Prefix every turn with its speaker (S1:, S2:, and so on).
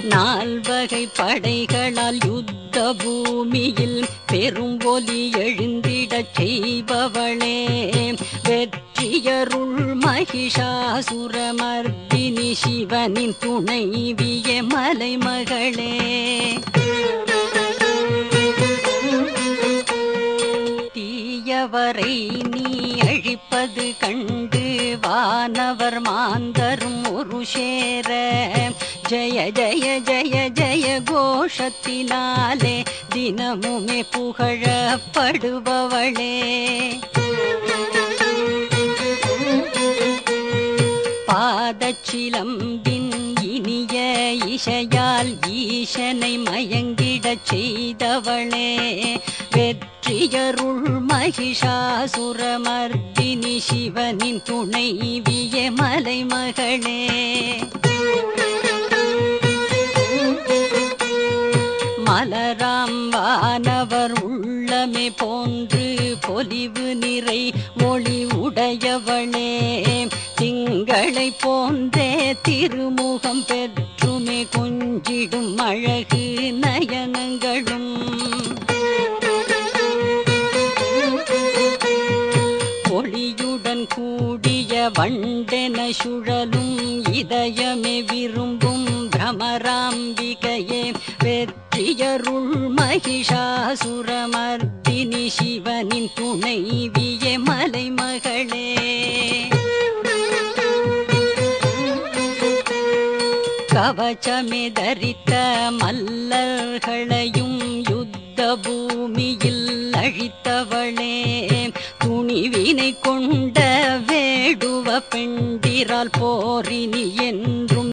S1: நால்வகை படைகளால் யுத்த பூமியில் பெரும் ஒலி எழுந்திடச் செய்பவளே வெற்றியருள் மகிஷாசுரமர்தினி சிவனின் துணைவிய மலைமகளே தீயவரை நீ அழிப்பது கண்டு வானவர் மாந்தரும் ஒரு சேர ஜய ஜய ஜய ஜய கோஷத்தினாலே தினமுமே புகழப்படுபவளே பாதச்சிலம்பின் இனிய இசையால் ஈசனை மயங்கிடச் செய்தவளே வெற்றியருள் மகிஷாசுரமர்தினி சிவனின் துணைவிய மலைமகளே மலராம் வானவர் உள்ளமே போன்று பொலிவு நிறை மொழி உடையவளே திங்களை போன்றே திருமுகம் பெற்றுமே கொஞ்சிடும் அழகு நயனங்களும் ஒளியுடன் கூடிய வண்டென சுழலும் இதயமே விரும்பும் பிரமராம்பிகையே வெற்றியருள் மகிஷாசுரமர்தினி சிவனின் துணைவிய மலைமகளே கவச்சமே தரித்த மல்லர்களையும் யுத்த பூமியில் அழித்தவளே துணிவினை கொண்ட வேடுவ பெண்டிரால் போரினி என்ன